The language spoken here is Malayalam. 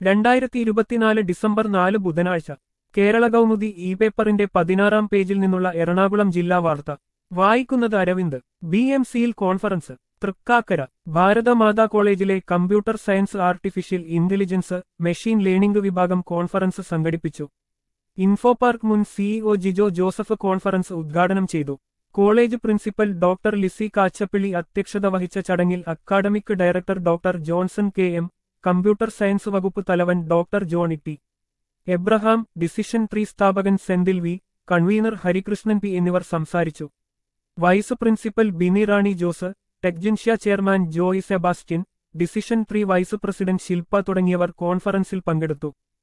രണ്ടായിരത്തി ഇരുപത്തിനാല് ഡിസംബർ നാല് ബുധനാഴ്ച കേരള കൗമുദി ഇ പേപ്പറിന്റെ പതിനാറാം പേജിൽ നിന്നുള്ള എറണാകുളം ജില്ലാ വാർത്ത വായിക്കുന്നത് അരവിന്ദ് ബി എം സിയിൽ കോൺഫറൻസ് തൃക്കാക്കര ഭാരതമാതാ കോളേജിലെ computer science artificial intelligence machine learning വിഭാഗം കോൺഫറൻസ് സംഘടിപ്പിച്ചു ഇൻഫോപാർക്ക് മുൻ സിഇഒ ജിജോ ജോസഫ് കോൺഫറൻസ് ഉദ്ഘാടനം ചെയ്തു college principal doctor Lissy Kachappilly അധ്യക്ഷത വഹിച്ച ചടങ്ങിൽ academic director doctor Johnson K M computer science വകുപ്പ് തലവൻ doctor Johny T Abraham decision tree സ്ഥാപകൻ Senthil V convener Harikrishnan P എന്നിവർ സംസാരിച്ചു vice principal Bini Rani Jose Techgentsia chairman Joy Sebastian decision tree vice president Shilpa തുടങ്ങിയവർ കോൺഫറൻസിൽ പങ്കെടുത്തു